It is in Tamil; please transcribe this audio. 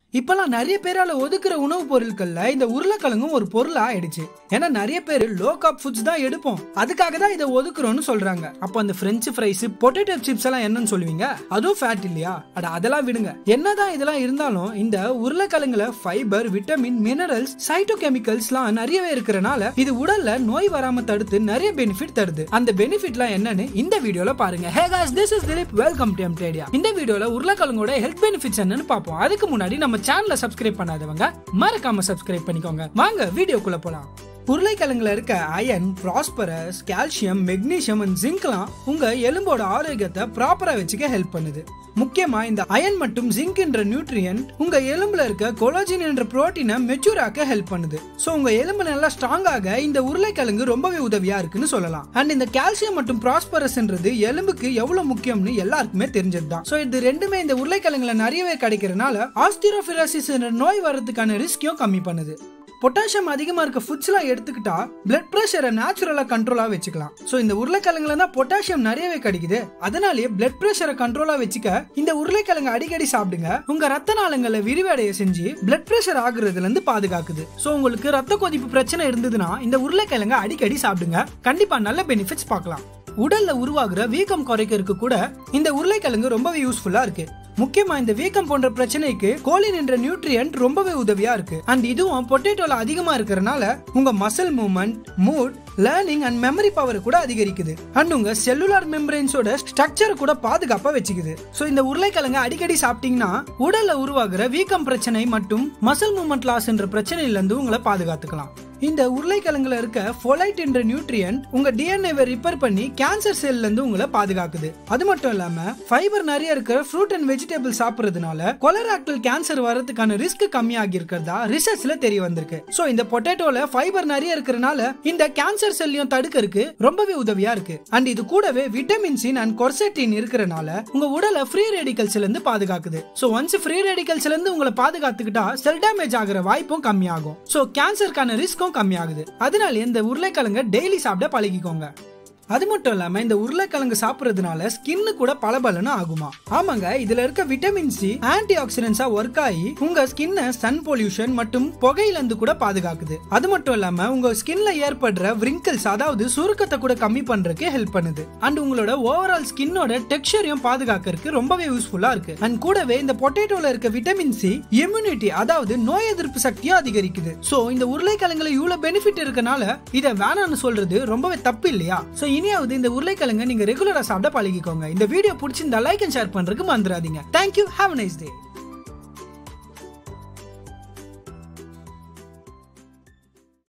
இப்பெல்லாம் நிறைய பேரால ஒதுக்குற உணவுப் பொருட்கள்ல இந்த உருளைக்கிழங்கும் ஒரு பொருளா ஆயிடுச்சு ஏன்னா நிறைய பேர் லோ காப் ஃபுட்ஸ் தான் எடுப்போம் அதுக்காக தான் இதை ஒதுக்குறோம்னு சொல்றாங்க அப்ப அந்த பிரெஞ்ச் ஃப்ரைஸ் பொட்டேட்டோ சிப்ஸ் எல்லாம் என்னன்னு சொல்லுவீங்க அதுவும் ஃபேட் இல்லையா அட அதெல்லாம் விடுங்க என்னதான் இதெல்லாம் இருந்தாலும் இந்த உருளைக்கிழங்குல ஃபைபர் விட்டமின் மினரல்ஸ் சைட்டோ கெமிக்கல்ஸ்லாம் நிறையவே இருக்கிறனால இது உடல்ல நோய் வராம தடுத்து நிறைய பெனிஃபிட் தருது அந்த பெனிஃபிட்லாம் என்னன்னு இந்த வீடியோல பாருங்க hey guys this is Dileep welcome to எம்டேடியா இந்த வீடியோல உருளைக்கிழங்கோட ஹெல்த் பெனிஃபிட்ஸ் என்னன்னு பார்ப்போம் அதுக்கு முன்னாடி நம்ம சேனலை சப்ஸ்கிரைப் பண்ணாதவங்க மறக்காம சப்ஸ்கிரைப் பண்ணிக்கோங்க வாங்க வீடியோக்குள்ள போலாம் உருளைக்கிழங்குல இருக்க iron phosphorus calcium magnesium and ஜிங்க்லாம் உங்க எலும்போட ஆரோக்கியத்தை ப்ராப்பரா வச்சுக்க ஹெல்ப் பண்ணுது முக்கியமா இந்த அயன் மற்றும் ஜிங்க் என்ற நியூட்ரியன்ட் உங்க எலும்புல இருக்க கொலாஜின் என்ற புரோட்டீனை மெச்சூர் ஆக்க ஹெல்ப் பண்ணுது சோ உங்க எலும்பு நல்லா ஸ்ட்ராங் ஆக இந்த உருளைக்கிழங்கு ரொம்பவே உதவியா இருக்குன்னு சொல்லலாம் அண்ட் இந்த கால்சியம் மற்றும் ப்ராஸ்பரஸ்ன்றது எலும்புக்கு எவ்வளவு முக்கியம்னு எல்லாருக்குமே தெரிஞ்சதுதான் சோ இது ரெண்டுமே இந்த உருளைக்கிழங்குல நிறையவே கிடைக்கிறனால ஆஸ்திரோபிலாசிஸ் என்ற நோய் வர்றதுக்கான ரிஸ்கையும் கம்மி பண்ணுது பொட்டாசியம் அதிகமா இருக்க ஃபுட்ஸ்லாம் எடுத்துக்கிட்டா பிளட் பிரஷரை நேச்சுரலா கண்ட்ரோலா வச்சுக்கலாம் சோ இந்த உருளைக்கிழங்குல தான் பொட்டாசியம் நிறையவே கிடைக்குது அதனாலேயே பிளட் பிரஷரை கண்ட்ரோலா வச்சுக்க இந்த உருளைக்கிழங்கு அடிக்கடி சாப்பிடுங்க உங்க ரத்த நாளங்களை விரிவடைய செஞ்சு பிளட் பிரஷர் ஆகுறதுல இருந்து பாதுகாக்குது சோ உங்களுக்கு ரத்த கொதிப்பு பிரச்சனை இருந்ததுன்னா இந்த உருளைக்கிழங்கு அடிக்கடி சாப்பிடுங்க கண்டிப்பா நல்ல பெனிஃபிட்ஸ் பார்க்கலாம் உடல்ல உருவாகுற வீக்கம் குறைக்கிறதுக்கு கூட இந்த உருளைக்கிழங்கு ரொம்பவே யூஸ்ஃபுல்லா இருக்கு முக்கியமா இந்த வீக்கம் போன்ற பிரச்சனைக்கு கோலின் என்ற நியூட்ரியன்ட் ரொம்பவே உதவியா இருக்கு அண்ட் இதுவும் பொட்டேட்டோல அதிகமா இருக்கறனால உங்க muscle movement mood learning and memory power கூட அதிகரிக்குது அண்ட் உங்க செல்லுலார் மெம்பரன்ஸோட ஸ்ட்ரக்சர் கூட பாதுகாப்பா வச்சுக்குது சோ இந்த உருளைக்கிழங்கு அடிக்கடி சாப்பிட்டீங்கன்னா உடல்ல உருவாகுற வீக்கம் பிரச்சனை மற்றும் மசில் மூவ்மெண்ட் லாஸ் என்ற பிரச்சனையில இருந்து உங்களை பாதுகாத்துக்கலாம் இந்த உருளைக்கிழங்குல இருக்க ஃபோலைட் என்ற நியூட்ரியன்ட் உங்க டிஎன்ஏவை ரிப்பேர் பண்ணி கேன்சர் செல்ல இருந்து உங்களை பாதுகாக்குது அது மட்டும் இல்லாம ஃபைபர் நிறைய இருக்கிற ஃப்ரூட் அண்ட் வெஜிடபிள் சாப்பிடுறதுனால கொலராக்டல் கேன்சர் வரதுக்கான ரிஸ்க் கம்மியாகி இருக்கிறதா ரிசர்ச்ல தெரிய வந்திருக்கு சோ இந்த பொட்டேட்டோல ஃபைபர் நிறைய இருக்கிறனால இந்த கேன்சர் செல்லையும் தடுக்கிறதுக்கு ரொம்பவே உதவியா இருக்கு அண்ட் இது கூடவே விட்டமின் சின் அண்ட் கொர்செட்டின் இருக்கிறனால உங்க உடலை ஃப்ரீ ரேடிகல்ஸ்ல இருந்து பாதுகாக்குது சோ ஒன்ஸ் ஃப்ரீ ரேடிகல்ஸ்ல இருந்து உங்களை பாதுகாத்துக்கிட்டா செல் டேமேஜ் ஆகிற வாய்ப்பும் கம்மியாகும் சோ கேன்சருக்கான ரிஸ்க்கும் கம்மியாகுது அதனால இந்த உருளைக்கிழங்க டெய்லி சாப்பிட பழகிக்கோங்க அது மட்டும் இல்லாம இந்த உருளைக்கிழங்கு சாப்பிடுறதுனால ஸ்கின்னு கூட பளபளன்னு ஆகுமா ஆமாங்க இதுல இருக்க விட்டமின் சி ஆன்டி ஆக்சிடென்ட்ஸா ஒர்க் ஆகி உங்க ஸ்கின்னை சன் பொல்யூஷன் மற்றும் புகையில இருந்து கூட பாதுகாக்குது அது மட்டும் இல்லாம உங்க ஸ்கின்ல ஏற்படுற விரிங்கிள்ஸ் அதாவது சுருக்கத்தை கூட கம்மி பண்றதுக்கு ஹெல்ப் பண்ணுது அண்ட் உங்களோட ஓவரால் ஸ்கின்னோட டெக்ஸ்சரையும் பாதுகாக்கிறதுக்கு ரொம்பவே யூஸ்ஃபுல்லா இருக்கு அண்ட் கூடவே இந்த பொட்டேட்டோல இருக்க விட்டமின் சி இம்யூனிட்டி அதாவது நோய் எதிர்ப்பு சக்தியும் அதிகரிக்குது சோ இந்த உருளைக்கிழங்குல இவ்வளவு பெனிஃபிட் இருக்கனால இதை வேணாம்னு சொல்றது ரொம்பவே தப்பு இல்லையா சோ இனியாவது இந்த உருளைக்கிழங்க நீங்க ரெகுலரா சாப்பிட பழகிக்கோங்க இந்த வீடியோ பிடிச்சிருந்தா லைக் அண்ட் ஷேர் பண்றதுக்கு மறந்துடாதீங்க தேங்க்யூ ஹாவ் நைஸ் டே